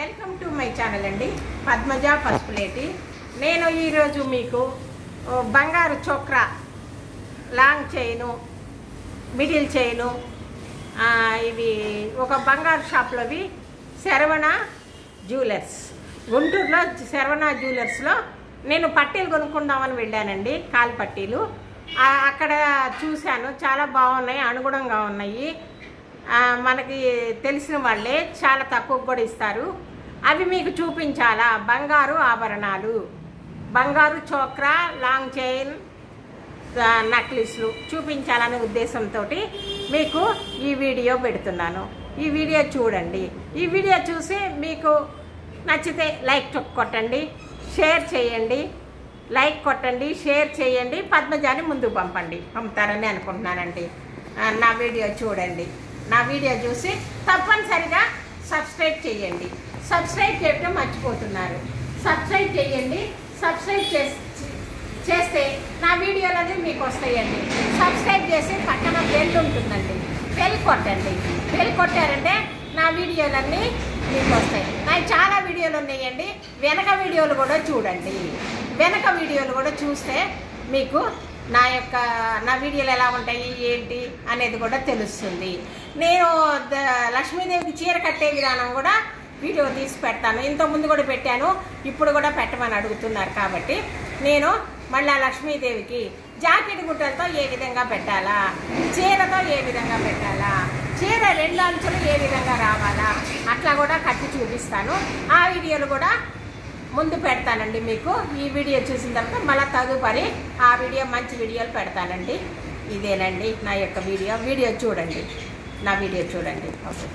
Welcome to my channel అండి పద్మజ పసుపులేటి నేను ఈరోజు మీకు ఓ, బంగారు చోక్రా లాంగ్ చైను మిడిల్ చైను ఆ, ఇవి ఒక బంగారు షాప్లోవి శరవణ జ్యువెలర్స్ గుంటూరులో శరవణ జ్యువెలర్స్లో నేను పట్టీలు కొనుక్కుందామని వెళ్ళానండి కాలు పట్టీలు ఆ, అక్కడ చూశాను చాలా బాగున్నాయి అనుగుణంగా ఉన్నాయి ఆ, మనకి తెలిసిన వాళ్ళే చాలా తక్కువ కూడా ఇస్తారు అవి మీకు చూపించాలా బంగారు ఆభరణాలు బంగారు చోక్రా లాంగ్ చైన్ ఆ, నక్లిస్లు చూపించాలనే ఉద్దేశంతో మీకు ఈ వీడియో పెడుతున్నాను ఈ వీడియో చూడండి ఈ వీడియో చూసి మీకు నచ్చితే లైక్ చొక్ కొట్టండి షేర్ చేయండి లైక్ కొట్టండి షేర్ చేయండి పద్మజాని ముందుకు పంపండి పంపుతారని అనుకుంటున్నానండి ఆ, నా వీడియో చూడండి నా వీడియో చూసి తప్పనిసరిగా సబ్స్క్రైబ్ చేయండి సబ్స్క్రైబ్ చేయడం మర్చిపోతున్నారు సబ్స్క్రైబ్ చేయండి సబ్స్క్రైబ్ చేసి చేస్తే నా వీడియోలు అనేది మీకు వస్తాయండి సబ్స్క్రైబ్ చేసి పక్కన బెల్ ఉంటుందండి బెల్ కొట్టండి బెల్ కొట్టారంటే నా వీడియోలన్నీ మీకు వస్తాయి నాకు చాలా వీడియోలు ఉన్నాయండి వెనక వీడియోలు కూడా చూడండి వెనక వీడియోలు కూడా చూస్తే మీకు నా యొక్క నా వీడియోలు ఎలా ఉంటాయి ఏంటి అనేది కూడా తెలుస్తుంది నేను ద- లక్ష్మీదేవికి చీర కట్టే విధానం కూడా వీడియో తీసి పెడతాను ఇంతకుముందు కూడా పెట్టాను ఇప్పుడు కూడా పెట్టమని అడుగుతున్నారు కాబట్టి నేను మళ్ళా లక్ష్మీదేవికి జాకెట్ గుట్టలతో ఏ విధంగా పెట్టాలా చీరతో ఏ విధంగా పెట్టాలా చీర రెండు అంచులు ఏ విధంగా రావాలా అట్లా కూడా కట్టి చూపిస్తాను ఆ వీడియోలు కూడా ముందు పెడతానండి మీకు ఈ వీడియో చూసిన తర్వాత మళ్ళీ తదుపరి ఆ వీడియో మంచి వీడియోలు పెడతానండి ఇదేనండి నా యొక్క వీడియో వీడియో చూడండి నా వీడియో చూడండి ఓకే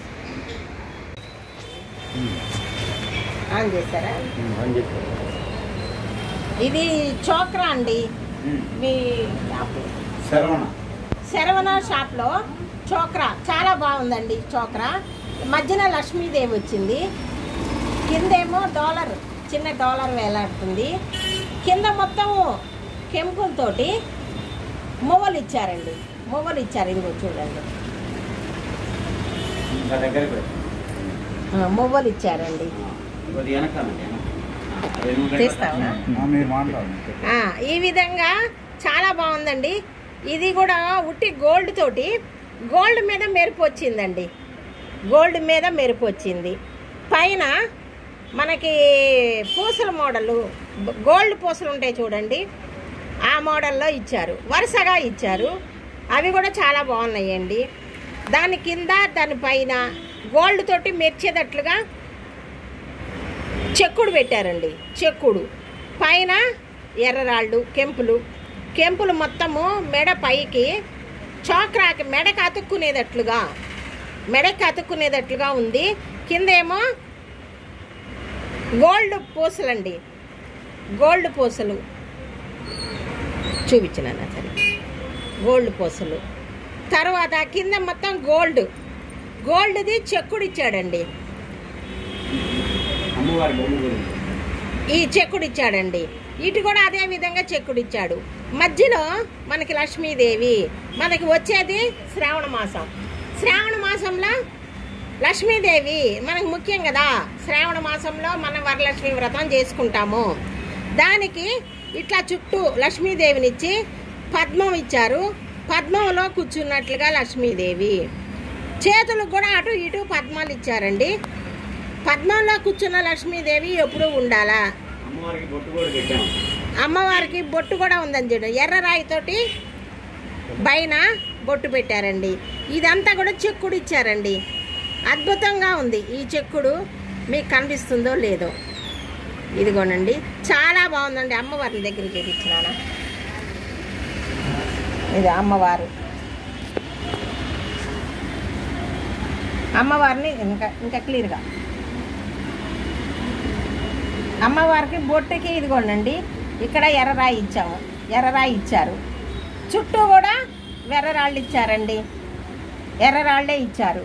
ఆన్ చేశారా ఇది చోక్రా అండి మీ శరవణ శరవణ షాప్లో చోక్రా చాలా బాగుందండి చోక్రా మధ్యన లక్ష్మీదేవి వచ్చింది కిందేమో డాలర్ చిన్న డాలర్ వేలాడుతుంది కింద మొత్తం కెంపులతోటి మువ్వలు ఇచ్చారండి మువ్వలు ఇచ్చారు ఇదిగో చూడండి ఇంకా దగ్గరికి పెట్టు. ఆ, మువ్వలు ఇచ్చారండి కొద్దిగా వెనకాలండి, వెనక. ఆ, రెండు గంటల తీస్తావా? ఆ, మీరు మాట్లాడండి ఆ, ఈ విధంగా చాలా బాగుందండి ఇది కూడా ఉట్టి గోల్డ్ తోటి గోల్డ్ మీద మెరుపు వచ్చిందండి గోల్డ్ మీద మెరుపు వచ్చింది పైన మనకి పూసల మోడలు గోల్డ్ పూసలు ఉంటాయి చూడండి ఆ మోడల్లో ఇచ్చారు వరుసగా ఇచ్చారు అవి కూడా చాలా బాగున్నాయండి దాని కింద దాని పైన గోల్డ్ తోటి మెరిచేటట్లుగా చెక్కుడు పెట్టారండి చెక్కుడు పైన ఎర్రరాళ్ళు కెంపులు కెంపులు మొత్తము మెడ పైకి చోక్రాకి మెడకి అతుక్కునేటట్లుగా మెడకి అతుక్కునేటట్లుగా ఉంది కిందేమో గోల్డ్ పూసలండి గోల్డ్ పూసలు చూపించినాను అసలు గోల్డ్ పూసలు తర్వాత కింద మొత్తం గోల్డ్ గోల్డ్ది చెక్కుడు ఇచ్చాడండి అమ్మవారి బొమ్మ గురించి ఈ చెక్కుడు ఇచ్చాడండి ఇటు కూడా అదే విధంగా చెక్కుడు ఇచ్చాడు మధ్యలో మనకి లక్ష్మీదేవి మనకి వచ్చేది శ్రావణ మాసం శ్రావణ మాసంలో లక్ష్మీదేవి మనకు ముఖ్యం కదా శ్రావణ మాసంలో మనం వరలక్ష్మి వ్రతం చేసుకుంటాము దానికి ఇట్లా చుట్టూ లక్ష్మీదేవినిచ్చి పద్మం ఇచ్చారు పద్మంలో కూర్చున్నట్లుగా లక్ష్మీదేవి చేతులకు కూడా అటు ఇటు పద్మాలు ఇచ్చారండి పద్మంలో కూర్చున్న లక్ష్మీదేవి ఎప్పుడూ ఉండాలా అమ్మవారికి బొట్టు కూడా పెట్టాము అమ్మవారికి బొట్టు కూడా ఉందని చూడండి ఎర్ర రాయితోటి పైన బొట్టు పెట్టారండి ఇదంతా కూడా చెక్కుడు ఇచ్చారండి అద్భుతంగా ఉంది ఈ చెక్కుడు మీకు కనిపిస్తుందో లేదో ఇదిగోనండి చాలా బాగుందండి అమ్మవారిని దగ్గర చూపించినానా ఇది అమ్మవారు అమ్మవారిని ఇంకా ఇంకా క్లియర్గా అమ్మవారికి బొట్టుకి ఇదిగోండి ఇక్కడ ఎర్రరాయి ఇచ్చాము ఎర్రరాయి ఇచ్చారు చుట్టూ కూడా ఎర్రరాళ్ళు ఇచ్చారండి ఎర్రరాళ్ళే ఇచ్చారు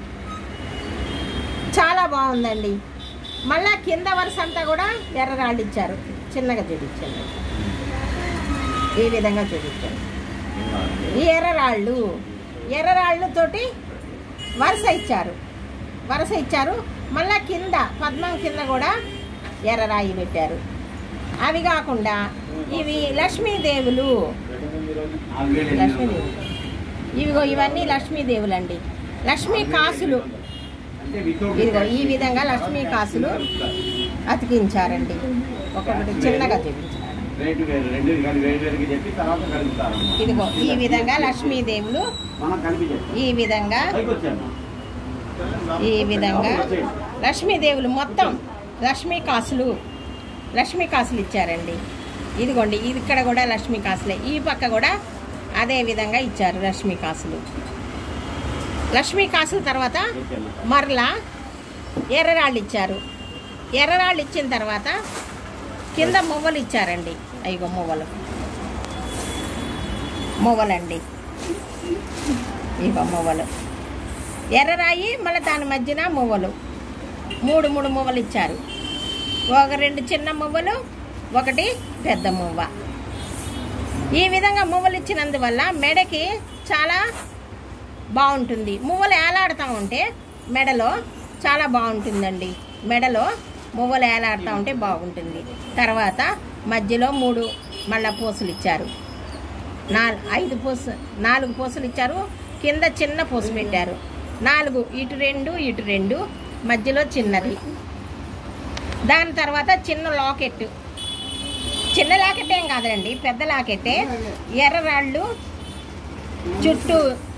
చాలా బాగుందండి మళ్ళా కింద వరుస అంతా కూడా ఎర్రరాళ్ళు ఇచ్చారు చిన్నగా చూపించండి ఈ విధంగా చూపించండి ఈ ఎర్రరాళ్ళు ఎర్రరాళ్ళతోటి వరుస ఇచ్చారు వరుస ఇచ్చారు మళ్ళా కింద పద్మం కింద కూడా ఎర్రరాయి పెట్టారు అవి కాకుండా ఇవి లక్ష్మీదేవులు లక్ష్మీదేవులు ఇవిగో ఇవన్నీ లక్ష్మీదేవులు అండి లక్ష్మీ కాసులు ఇదిగో ఈ విధంగా లక్ష్మీ కాసులు అతికించారండి ఒక్కొక్కటి చిన్నగా చూపించారు రేటు వేరు రెండు కలిపి వేరు వేరుకి చెప్పి తర్వాత కలుపుతారు ఇదిగో ఈ విధంగా లక్ష్మీదేవులు మనం కలిపి ఈ విధంగా పైకి వచ్చాము ఈ విధంగా లక్ష్మీదేవులు మొత్తం లక్ష్మీ కాసులు లక్ష్మీ కాసులు ఇచ్చారండి ఇదిగోండి ఇది ఇక్కడ కూడా లక్ష్మీ కాసులే ఈ పక్క కూడా అదే విధంగా ఇచ్చారు లక్ష్మీ కాసులు లక్ష్మీ కాసుల తర్వాత మరలా ఎర్రరాళ్ళు ఇచ్చారు ఎర్రరాళ్ళు ఇచ్చిన తర్వాత కింద మువ్వలు ఇచ్చారండి అయ్యో మువ్వలు మువ్వలండి ఇగో మువ్వలు ఎర్రరాయి మళ్ళీ దాని మధ్యన మువ్వలు మూడు మూడు మువ్వలు ఇచ్చారు ఒక రెండు చిన్న మువ్వలు ఒకటి పెద్ద మువ్వ ఈ విధంగా మువ్వలు ఇచ్చినందువల్ల మెడకి చాలా బాగుంటుంది మువ్వలు ఏలాడుతూ ఉంటే మెడలో చాలా బాగుంటుందండి మెడలో మువ్వలు ఏలాడుతూ ఉంటే బాగుంటుంది తర్వాత మధ్యలో మూడు మళ్ళా పూసలు ఇచ్చారు నాలుగు ఐదు పూస నాలుగు పూసలు ఇచ్చారు కింద చిన్న పూస పెట్టారు నాలుగు ఇటు రెండు ఇటు రెండు మధ్యలో చిన్నది దాని తర్వాత చిన్న లాకెట్ చిన్న లాకెట్ ఏం కాదండి పెద్ద లాకెట్టే ఎర్రరాళ్ళు చుట్టూ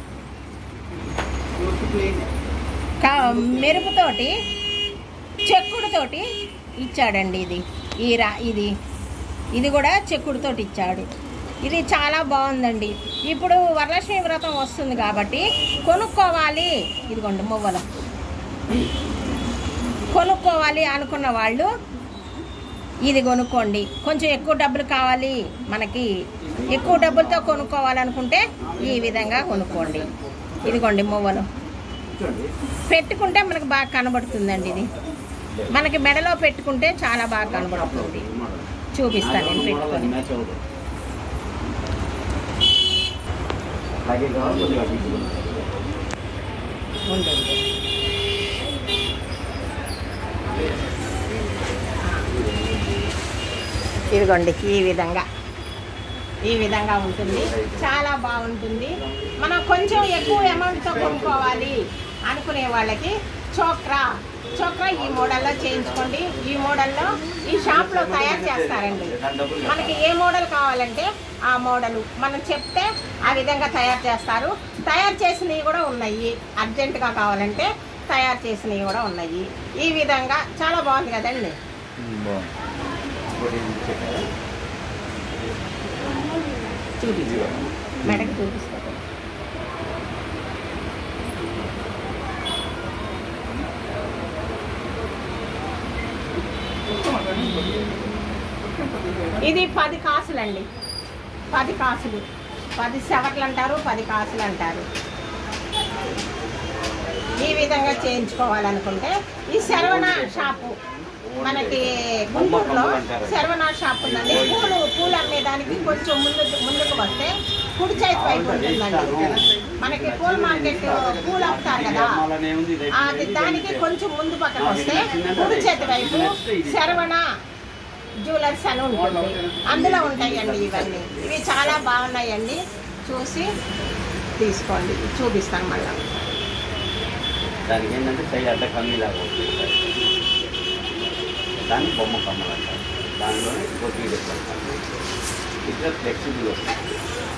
కా- మెరుపుతోటి చెక్కుడుతోటి ఇచ్చాడండి ఇది ఈ రా ఇది ఇది కూడా చెక్కుడుతోటి ఇచ్చాడు ఇది చాలా బాగుందండి ఇప్పుడు వరలక్ష్మి వ్రతం వస్తుంది కాబట్టి కొనుక్కోవాలి ఇదిగోండి మువ్వలు కొనుక్కోవాలి అనుకున్న వాళ్ళు ఇది కొనుక్కోండి కొంచెం ఎక్కువ డబ్బులు కావాలి మనకి ఎక్కువ డబ్బులతో కొనుక్కోవాలనుకుంటే ఈ విధంగా కొనుక్కోండి ఇదిగోండి మువ్వలు పెట్టుకుంటే మనకు బాగా కనబడుతుందండి ఇది మనకి మెడలో పెట్టుకుంటే చాలా బాగా కనబడుతుంది చూపిస్తాను నేను పెట్టుకొని మ్యాచ్ అవుతుంది అలాగే కావాలి కొద్దిగా తీసుకుంటాం. ఉంటుంది ఇదిగోండి ఈ విధంగా ఈ విధంగా ఉంటుంది చాలా బాగుంటుంది మనం కొంచెం ఎక్కువ అమౌంట్తో కొనుక్కోవాలి అనుకునే వాళ్ళకి చోక్రా చోక్రా ఈ మోడల్లో చేయించుకోండి ఈ మోడల్లో ఈ షాప్లో తయారు చేస్తారండి మనకి ఏ మోడల్ కావాలంటే ఆ మోడల్ మనం చెప్తే ఆ విధంగా తయారు చేస్తారు తయారు చేసినవి కూడా ఉన్నాయి అర్జెంటుగా కావాలంటే తయారు చేసినవి కూడా ఉన్నాయి ఈ విధంగా చాలా బాగుంది కదండి ఇంకోటి ఏం చెప్పారా? చూపిస్తా మెడకి చూపిస్తా ఇది పది కాసులండి పది కాసులు పది సెవర్లు అంటారు పది కాసులు అంటారు ఈ విధంగా చేయించుకోవాలనుకుంటే ఈ శరవణ షాపు మనకి గుంటూరులో శరవణ షాప్ ఉందండి పూలు పూలు అమ్మేదానికి కొంచెం ముందు ముందుకు వస్తే కుడి చేతి వైపు ఉంటుందండి మనకి పూల మార్కెట్ పూలు అమ్ముతారు కదా అలానే ఉంది, ఇది అది దానికి కొంచెం ముందు పక్కన వస్తే కుడి చేతి వైపు శరవణ జ్యువెలర్స్ అని ఉంటుంది అందులో ఉంటాయండి ఇవన్నీ ఇవి చాలా బాగున్నాయండి చూసి తీసుకోండి చూపిస్తాను మళ్ళీ దానికి ఏంటంటే సైడ్ అడ్డ కమ్మీలాగా వస్తుంది దాన్ని బొమ్మ కమ్మలు అంటారు దానిలోనే కొద్ది అంటారు ఇట్లా ఫ్లెక్సిబుల్ వస్తుంది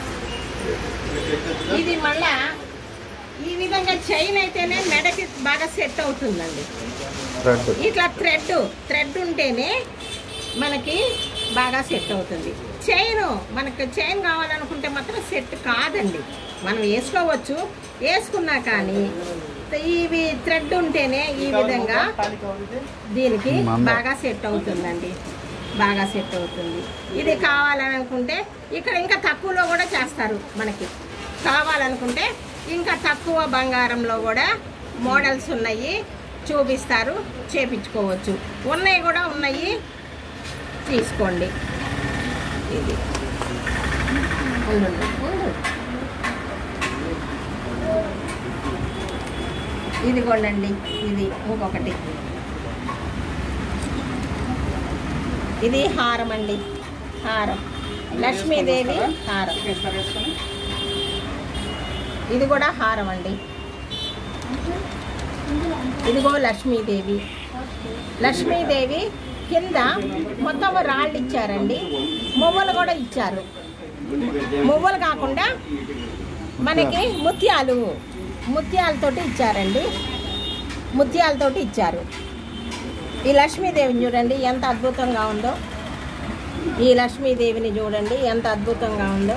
ఇది మళ్ళా ఈ విధంగా చైన్ అయితేనే మెడకి బాగా సెట్ అవుతుందండి ఇట్లా థ్రెడ్ థ్రెడ్ ఉంటేనే మనకి బాగా సెట్ అవుతుంది చైన్ మనకి చైన్ కావాలనుకుంటే మాత్రం సెట్ కాదండి మనం వేసుకోవచ్చు వేసుకున్నా కానీ ఇవి థ్రెడ్ ఉంటేనే ఈ విధంగా దీనికి బాగా సెట్ అవుతుందండి బాగా సెట్ అవుతుంది ఇది కావాలని అనుకుంటే ఇక్కడ ఇంకా తక్కువలో కూడా చేస్తారు మనకి కావాలనుకుంటే ఇంకా తక్కువ బంగారంలో కూడా మోడల్స్ ఉన్నాయి చూపిస్తారు చేపించుకోవచ్చు ఉన్నాయి కూడా ఉన్నాయి తీసుకోండి ఇది ఉండు, ఉండు. ఇదిగోండి ఇది ఇంకొకటి ఇది హారం అండి హారం లక్ష్మీదేవి హారం ఇది కూడా హారం అండి ఇదిగో లక్ష్మీదేవి లక్ష్మీదేవి కింద మొత్తం రాళ్ళు ఇచ్చారండి మువ్వలు కూడా ఇచ్చారు మువ్వలు కాకుండా మనకి ముత్యాలు ముత్యాలతోటి ఇచ్చారండి ముత్యాలతోటి ఇచ్చారు ఈ లక్ష్మీదేవిని చూడండి ఎంత అద్భుతంగా ఉందో ఈ లక్ష్మీదేవిని చూడండి ఎంత అద్భుతంగా ఉందో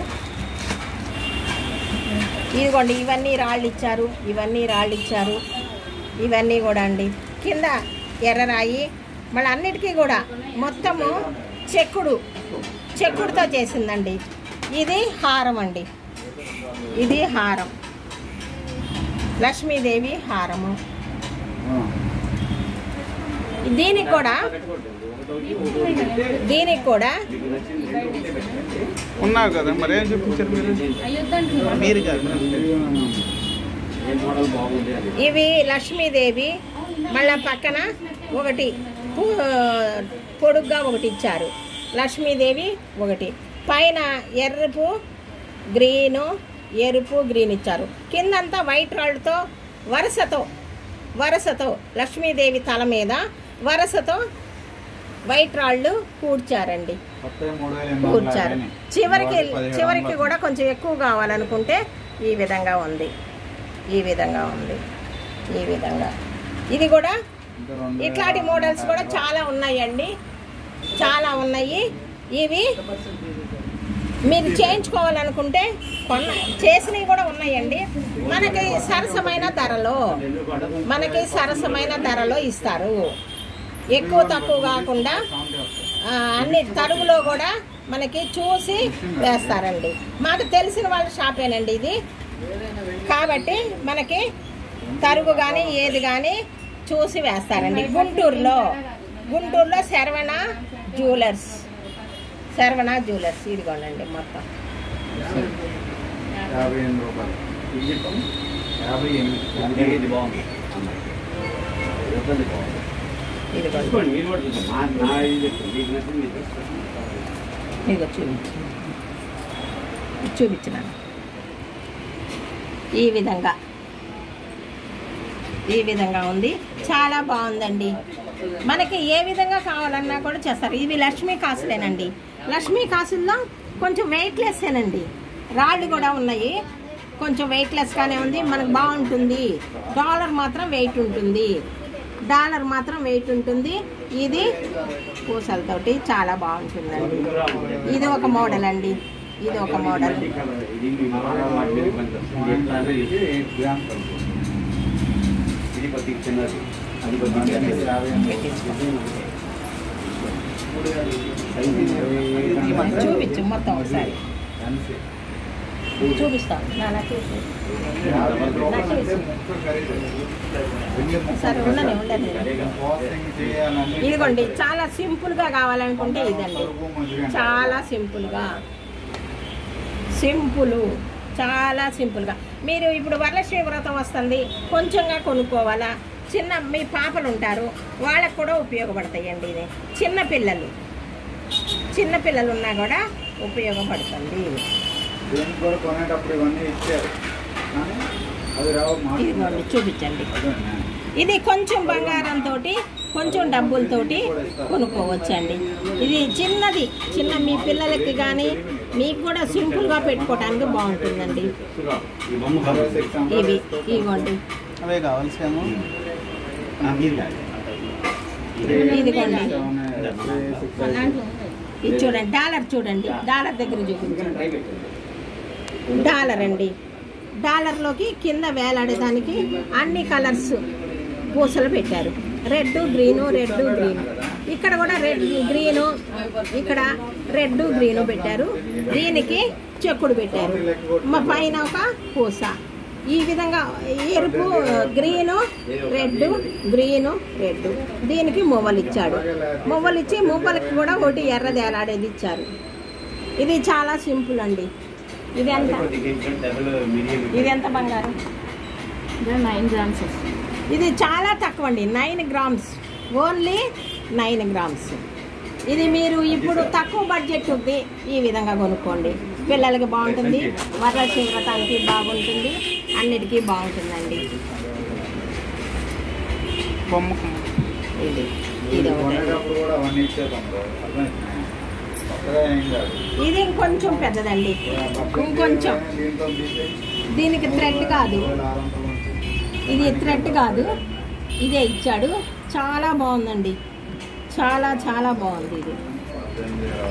ఇదిగోండి ఇవన్నీ రాళ్ళు ఇచ్చారు ఇవన్నీ రాళ్ళు ఇచ్చారు ఇవన్నీ కూడా అండి కింద ఎర్రరాయి మళ్ళీ అన్నిటికీ కూడా మొత్తము చెక్కుడు చెక్కుడుతో చేసిందండి ఇది హారం అండి ఇది హారం లక్ష్మీదేవి హారము దీనికి కూడా దీనికి కూడా ఉన్నావు కదా మరి ఏం చూపించారు మీరు మీరు కాదు ఏ మోడల్ బాగుంది అది ఇవి లక్ష్మీదేవి మళ్ళా పక్కన ఒకటి పు- పొడుగ్గా ఒకటి ఇచ్చారు లక్ష్మీదేవి ఒకటి పైన ఎర్రపు గ్రీను ఎరుపు గ్రీన్ ఇచ్చారు కిందంతా వైట్ రాళ్ళతో వరుసతో వరుసతో లక్ష్మీదేవి తల మీద వరుసతో వైట్ రాళ్ళు కూర్చారండి కూర్చారు చివరికి చివరికి కూడా కొంచెం ఎక్కువ కావాలనుకుంటే ఈ విధంగా ఉంది ఈ విధంగా ఉంది ఈ విధంగా ఇది కూడా ఇట్లాంటి మోడల్స్ కూడా చాలా ఉన్నాయండి చాలా ఉన్నాయి ఇవి మీరు చేయించుకోవాలనుకుంటే కొన్న చేసినవి కూడా ఉన్నాయండి మనకి సరసమైన ధరలో మనకి సరసమైన ధరలో ఇస్తారు ఎక్కువ తక్కువ కాకుండా ఆ, అన్ని తరుగులో కూడా మనకి చూసి వేస్తారండి మాకు తెలిసిన వాళ్ళ షాపేనండి ఇది కాబట్టి మనకి తరుగు కానీ ఏది కానీ చూసి వేస్తారండి గుంటూరులో గుంటూరులో శరవణ జ్యువెలర్స్ శరవణ జ్యువెలర్స్ ఇదిగోండి మొత్తం యాభై ఎనిమిది రూపాయలు యాభై ఎనిమిది అందుకే ఇది బాగుంది అమ్మాయి. ఇబ్బంది బాగుంది ఇదిగోండి చూసుకోండి మీరు కూడా చూసుకోండి మా నా ఇది చెప్తాను మీకు నచ్చింది మీరు తీసుకోండి. ఇదిగో చూపించు చూపించినాను ఈ విధంగా ఈ విధంగా ఉంది చాలా బాగుందండి మనకి ఏ విధంగా కావాలన్నా కూడా చేస్తారు ఇవి లక్ష్మీ కాసులేనండి లక్ష్మీ కాసుల్లో కొంచెం వెయిట్లెస్సేనండి రాళ్ళు కూడా ఉన్నాయి కొంచెం వెయిట్లెస్గానే ఉంది మనకు బాగుంటుంది డాలర్ మాత్రం వెయిట్ ఉంటుంది డాలర్ మాత్రం వెయిట్ ఉంటుంది ఇది పూసలతోటి చాలా బాగుంటుందండి ఇది ఒక మోడల్ అండి ఇది ఒక మోడల్ ఇది మీ మోడల్ వాటి మీద పనికొస్తుంది. ఎట్లా అంటే ఇది ఎయిట్ గ్రామ్స్ పడుతుంది. ఇది కొద్దిగా చిన్నది అది కొద్దిగా అంటే చిన్నది. యాభై ఎనిమిది సైజు ఇరవై ఏడు ఇది మనకు చూపించు మొత్తం ఒకసారి అంతే. చూపిస్తాం నాన్న చూసి యాభై రూపాయలు అంటే ముక్క ఖరీదు. వెయ్యి ముక్క సరే ఉండని ఉండని ప్రాసెసింగ్ చేయాలంటే ఇదిగోండి చాలా సింపుల్ గా కావాలనుకుంటే ఇదండి పరుగు మంచిగా చాలా సింపుల్ గా సింపుల్ చాలా సింపుల్ గా మీరు ఇప్పుడు వరలక్ష్మి వ్రతం వస్తుంది కొంచెంగా కొనుక్కోవాలా చిన్న మీ పాపలు ఉంటారు వాళ్ళకు కూడా ఉపయోగపడతాయండి ఇది చిన్న పిల్లలు చిన్న పిల్లలు ఉన్నా కూడా ఉపయోగపడుతుంది దేనికి కూడా కొనేటప్పుడు ఇవన్నీ ఇచ్చారు కానీ అది రావు ఇదిగోండి మార్కెట్ చూపించండి అదేనా? ఇది కొంచెం బంగారంతో కొంచెం డబ్బులతోటి కొనుక్కోవచ్చండి ఇది చిన్నది చిన్న మీ పిల్లలకి కానీ మీకు కూడా సింపుల్గా పెట్టుకోవడానికి బాగుంటుందండి ఈ బొమ్మ కావాలి. Six hundred ఇవి తోటి ఇవ్వండి అవే కావాల్సాము ఆ, మీరు కాదు. ఇదిగోండి సెవెన్, సిక్స్ హండ్రెడ్. ఇది చూడండి డాలర్ చూడండి డాలర్ దగ్గర చూపించండి ట్రై పెట్టండి. డాలర్ అండి డాలర్లోకి కింద వేలాడేదానికి అన్ని కలర్స్ పూసలు పెట్టారు రెడ్ గ్రీను రెడ్ గ్రీన్ ఇక్కడ కూడా రెడ్ గ్రీను ఇక్కడ రెడ్ గ్రీను పెట్టారు దీనికి చెక్కుడు పెట్టారు మా పైన ఒక పూస ఈ విధంగా ఎరుపు గ్రీను రెడ్ గ్రీను రెడ్ దీనికి మువ్వలు ఇచ్చాడు మువ్వలు ఇచ్చి మువ్వలకి కూడా ఒకటి ఎర్రది ఎలాడేది ఇచ్చారు ఇది చాలా సింపుల్ అండి ఇది ఎంత కొద్దిగా ఇంకా డబుల్ మీడియం ఇది ఎంత బంగారం నైన్ గ్రామ్స్ వస్తుంది ఇది చాలా తక్కువ అండి nine grams only nine grams ఇది మీరు ఇప్పుడు తక్కువ బడ్జెట్ ఉంది ఈ విధంగా కొనుక్కోండి పిల్లలకి బాగుంటుంది వరలక్ష్మి వ్రతానికి బాగుంటుంది అన్నిటికీ బాగుంటుందండి బొమ్మకు ఇది ఇది ఒకటి కొనేటప్పుడు కూడా అవన్నీ ఇచ్చేద్దాం బ్రో అర్థమైందా కొత్తగా ఏం కాదు ఇది ఇంకొంచెం పెద్దదండి ఇంకొంచెం దీంతో తీసేసి దీనికి థ్రెడ్ కాదు వేల ఆరు వందల నుంచి ఇది థ్రెడ్ కాదు ఇదే ఇచ్చాడు చాలా బాగుందండి చాలా చాలా బాగుంది ఇది పద్దెనిమిది వేల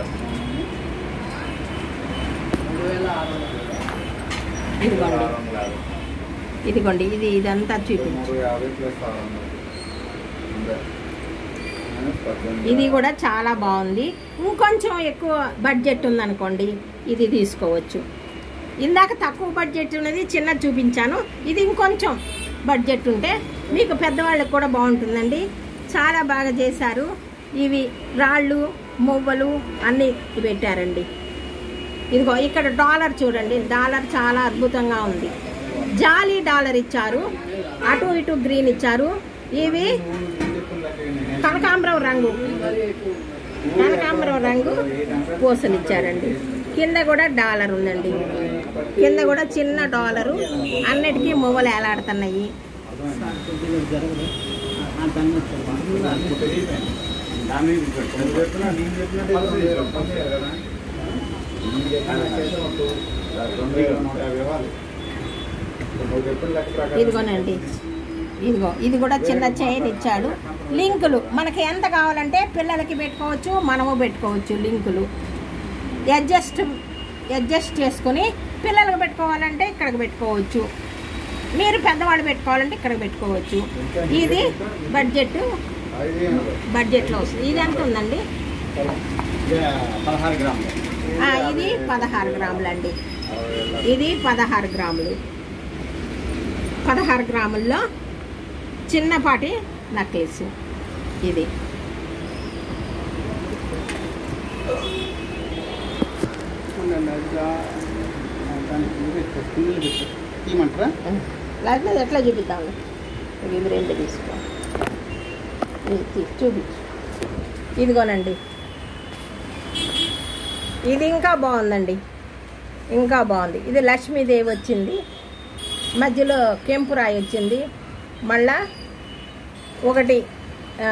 ఇదిగోండి ఆరు వందల యాభై. ఇదిగోండి ఇది ఇదంతా చూపించు మూడు యాభై ప్లస్ ఆరు వందలు అంతే. పద్దెనిమిది ఇది వేల కూడా చాలా బాగుంది ఇంకొంచెం ఎక్కువ బడ్జెట్ ఉందనుకోండి ఇది తీసుకోవచ్చు ఇందాక తక్కువ బడ్జెట్ ఉన్నది చిన్న చూపించాను ఇది ఇంకొంచెం బడ్జెట్ ఉంటే మీకు పెద్దవాళ్ళకి కూడా బాగుంటుందండి చాలా బాగా చేశారు ఇవి రాళ్ళు మువ్వలు అన్నీ పెట్టారండి ఇదిగో ఇక్కడ డాలర్ చూడండి డాలర్ చాలా అద్భుతంగా ఉంది జాలీ డాలర్ ఇచ్చారు అటు ఇటు గ్రీన్ ఇచ్చారు ఇవి కనకాంబరం రంగు కనకాంబరం రంగు పూసలు ఇచ్చారండి కింద కూడా డాలర్ ఉందండి కింద కూడా చిన్న డాలరు అన్నిటికీ మువ్వలు ఏలాడుతున్నాయి దాని మీద పెట్టు. నువ్వు చెప్పినా నేను చెప్పినట్టు ఇది పని చేయాలి కదా నేను చెప్పినట్టయితే మాకు రెండు వేల నూట యాభై ఇవ్వాలి నువ్వు చెప్పిన లెక్క ప్రకారం ఇదిగోనండి ఇదిగో ఇది కూడా చిన్న చైన్ ఇచ్చాడు లింకులు మనకి ఎంత కావాలంటే పిల్లలకి పెట్టుకోవచ్చు మనము పెట్టుకోవచ్చు లింకులు అడ్జస్ట్ అడ్జస్ట్ చేసుకొని పిల్లలకు పెట్టుకోవాలంటే ఇక్కడికి పెట్టుకోవచ్చు మీరు పెద్దవాళ్ళు పెట్టుకోవాలంటే ఇక్కడ పెట్టుకోవచ్చు ఇది బడ్జెట్ ఐదు ఎనభై. బడ్జెట్లో వస్తుంది ఇది ఎంత ఉందండి పదహారు గ్రాములు ఆ, ఇది పదహారు గ్రాములు అండి అరవై వేల ఇది పదహారు గ్రాములు పదహారు గ్రాముల్లో చిన్నపాటి నక్లెస్ ఇది తీయమంటారా లేకపోతే ఎట్లా చూపిద్దాము ఇవి రెండు తీసుకో ఇది తీ- చూపించు ఇదిగోనండి ఇది ఇంకా బాగుందండి ఇంకా బాగుంది ఇది లక్ష్మీదేవి వచ్చింది మధ్యలో కెంపు రాయి వచ్చింది మళ్ళా ఒకటి ఆ,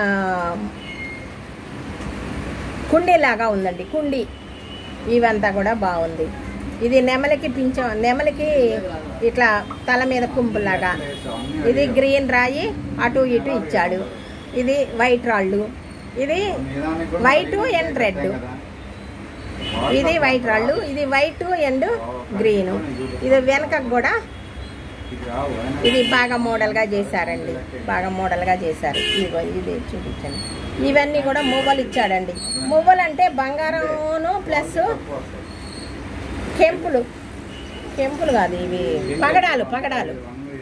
కుండీలాగా ఉందండి కుండీ ఇవంతా కూడా బాగుంది ఇది నెమలికి పింఛ నెమలికి ఇట్లా తల మీద కుంపులాగా ఇది గ్రీన్ రాయి అటు ఇటు ఇచ్చాడు ఇది వైట్ రాళ్ళు ఇది నిదానికి కూడా వైట్ అండ్ రెడ్ ఇది వైట్ రాళ్ళు ఇది వైట్ అండ్ గ్రీన్ ఇది వెనకకు కూడా ఇది రావు అయినా ఇది బాగా మోడల్గా చేశారండి బాగా మోడల్గా చేశారు ఇదిగో ఇది చూపించండి ఇవన్నీ కూడా మువ్వలు ఇచ్చాడండి మువ్వలు అంటే బంగారమును ప్లస్ కెంపులు కెంపులు కాదు ఇవి పగడాలు పగడాలు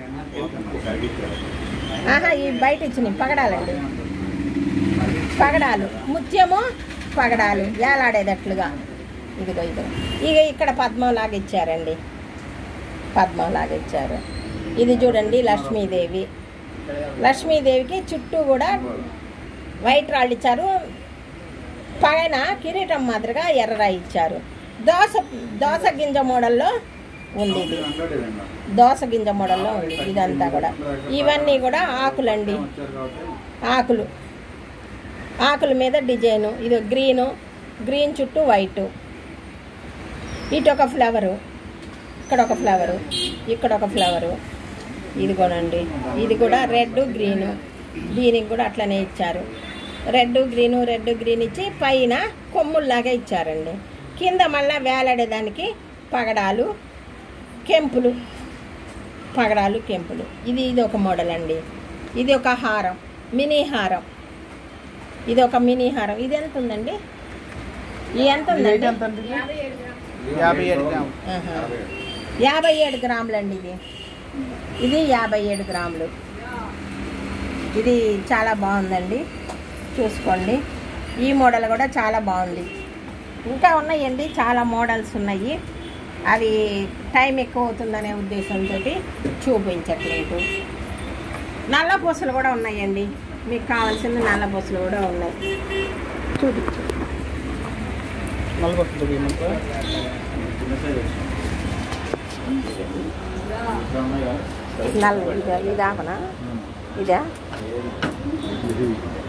ఆహా ఇవి బయట ఇచ్చినాయి పగడాలండి పగడాలు ముత్యము పగడాలు ఏలాడేటట్లుగా ఇదిగో ఇదిగో ఇక ఇక్కడ పద్మం లాగా ఇచ్చారండి పద్మం లాగా ఇచ్చారు ఇది చూడండి లక్ష్మీదేవి లక్ష్మీదేవికి చుట్టూ కూడా వైట్ రాళ్ళు ఇచ్చారు పైన కిరీటం మాదిరిగా ఎర్రరాయి ఇచ్చారు దోస దోస గింజ మోడల్లో ఉంది ఇది హండ్రెడ్ ఇవ్వండి. దోస గింజ మోడల్లో ఉంది ఇదంతా కూడా ఇవన్నీ కూడా ఆకులండి వచ్చారు కాబట్టి ఆకులు ఆకుల మీద డిజైను ఇది గ్రీను గ్రీన్ చుట్టూ వైట్ ఇటు ఒక ఫ్లవరు ఇక్కడ ఒక ఫ్లవరు ఇక్కడ ఒక ఫ్లవరు ఇదిగోనండి ఇది కూడా రెడ్ గ్రీను దీనికి కూడా అట్లనే ఇచ్చారు రెడ్ గ్రీను రెడ్ గ్రీన్ ఇచ్చి పైన కొమ్ముల్లాగా ఇచ్చారండి కింద మళ్ళా వేలాడేదానికి పగడాలు కెంపులు పగడాలు కెంపులు ఇది ఇది ఒక మోడల్ అండి ఇది ఒక హారం మినీ హారం ఇది ఒక మినీ హారం ఇది ఎంత ఉందండి ఇది ఎంత ఉందండి యాభై ఏడు గ్రాములు ఆహా. యాభై ఏడు గ్రాములండి ఇది ఇది యాభై ఏడు గ్రాములు ఇది చాలా బాగుందండి చూసుకోండి ఈ మోడల్ కూడా చాలా బాగుంది ఇంకా ఉన్నాయండి చాలా మోడల్స్ ఉన్నాయి అవి టైం ఎక్కువ అవుతుందనే ఉద్దేశంతో చూపించట్లేదు నల్ల పూసలు కూడా ఉన్నాయండి మీకు కావాల్సిన నల్ల పూసలు కూడా ఉన్నాయి చూపించు నలభై వస్తుంది మనకు చిన్న సైజ్ నల్ల ఇదా ఇది ఆపనా ఇదా ఇది